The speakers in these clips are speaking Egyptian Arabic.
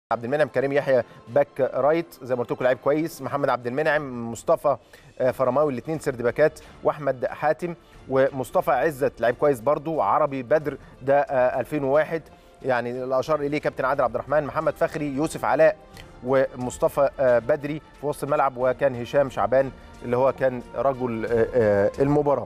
عبد المنعم كريم يحيى باك رايت زي ما قلت لكم لعيب كويس محمد عبد المنعم مصطفى آه، فرماوي الاثنين سرد باكات واحمد حاتم ومصطفى عزت لعيب كويس برضو عربي بدر ده آه، 2001 يعني اللي اشار اليه كابتن عادل عبد الرحمن محمد فخري يوسف علاء ومصطفى آه، بدري في وسط الملعب وكان هشام شعبان اللي هو كان رجل آه، آه، المباراه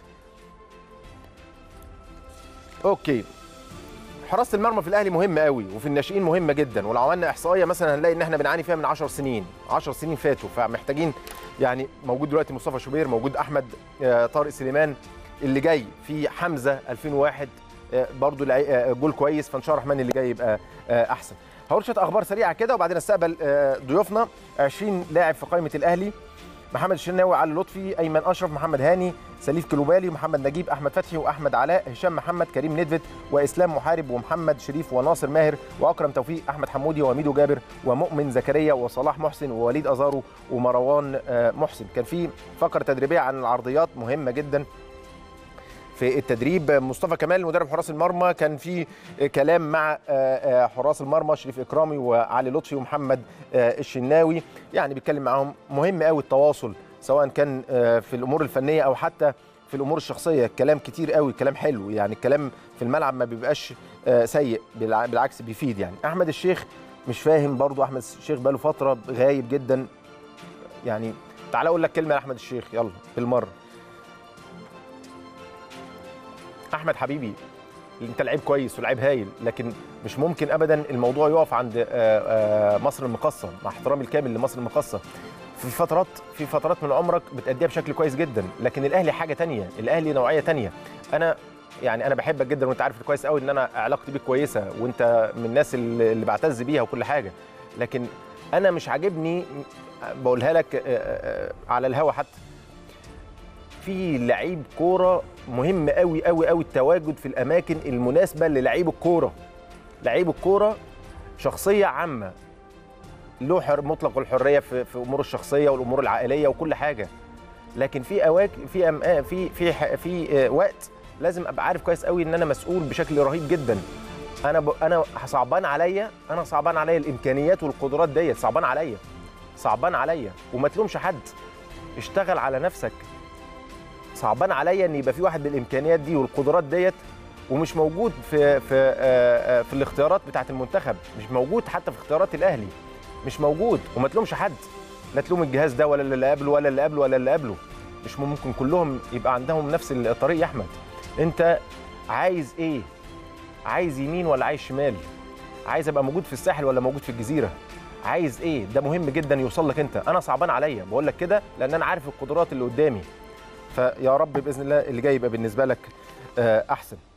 اوكي حراسه المرمى في الاهلي مهمه قوي وفي الناشئين مهمه جدا ولو عملنا احصائيه مثلا هنلاقي ان احنا بنعاني فيها من 10 سنين 10 سنين فاتوا فمحتاجين يعني موجود دلوقتي مصطفى شوبير موجود احمد آه، طارق سليمان اللي جاي في حمزه 2001 آه، برضو لعي- آه، جول كويس فان شاء الله الرحمن اللي جاي يبقى آه، احسن هقول شويه اخبار سريعه كده وبعدين استقبل آه، ضيوفنا 20 لاعب في قائمه الاهلي محمد الشناوي علي لطفي ايمن اشرف محمد هاني سليف كلوبالي محمد نجيب احمد فتحي واحمد علاء هشام محمد كريم ندفت واسلام محارب ومحمد شريف وناصر ماهر واكرم توفيق احمد حمودي وميدو جابر ومؤمن زكريا وصلاح محسن ووليد ازارو ومروان آه، محسن كان في فقره تدريبيه عن العرضيات مهمه جدا في التدريب مصطفى كمال مدرب حراس المرمى كان في كلام مع آه، آه، حراس المرمى شريف اكرامي وعلي لطفي ومحمد آه، الشناوي يعني بيتكلم معاهم مهم قوي التواصل سواء كان آه، في الامور الفنيه او حتى في الامور الشخصيه الكلام كتير قوي كلام حلو يعني الكلام في الملعب ما بيبقاش آه، سيء بالع- بالعكس بيفيد يعني احمد الشيخ مش فاهم برضو احمد الشيخ بقاله فتره غايب جدا يعني تعال اقول لك كلمه لاحمد الشيخ يلا بالمره احمد حبيبي انت لعيب كويس ولعيب هايل لكن مش ممكن ابدا الموضوع يقف عند آه، آه، مصر المقاصه مع احترامي الكامل لمصر المقاصه في فترات في فترات من عمرك بتأديها بشكل كويس جدا لكن الاهلي حاجه تانية الاهلي نوعيه تانية انا يعني انا بحبك جدا وانت عارف كويس قوي ان انا علاقتي بيك كويسه وانت من الناس اللي اللي بعتز بيها وكل حاجه لكن انا مش عاجبني بقولها لك آه، آه، على الهوا حتى في لعيب كوره مهم قوي قوي قوي التواجد في الاماكن المناسبه للعيب الكوره لعيب الكوره شخصيه عامه له حر مطلق الحريه في في اموره الشخصيه والامور العائليه وكل حاجه لكن في اواك في أم... آه، في في ح- في آه، وقت لازم ابقى عارف كويس قوي ان انا مسؤول بشكل رهيب جدا انا ب... انا صعبان عليا انا صعبان عليا الامكانيات والقدرات ديت صعبان عليا صعبان عليا وما تلومش حد اشتغل على نفسك صعبان عليا ان يبقى في واحد بالامكانيات دي والقدرات ديت ومش موجود في في آه، آه، في الاختيارات بتاعه المنتخب مش موجود حتى في اختيارات الاهلي مش موجود وما تلومش حد لا تلوم الجهاز ده ولا اللي قبله ولا اللي قبله ولا اللي قبله مش ممكن كلهم يبقى عندهم نفس الطريق يا احمد انت عايز ايه عايز يمين ولا عايز شمال عايز ابقى موجود في الساحل ولا موجود في الجزيره عايز ايه ده مهم جدا يوصل لك انت انا صعبان عليا بقول لك كده لان انا عارف القدرات اللي قدامي فيا رب باذن الله اللي جاي يبقى بالنسبه لك آه، احسن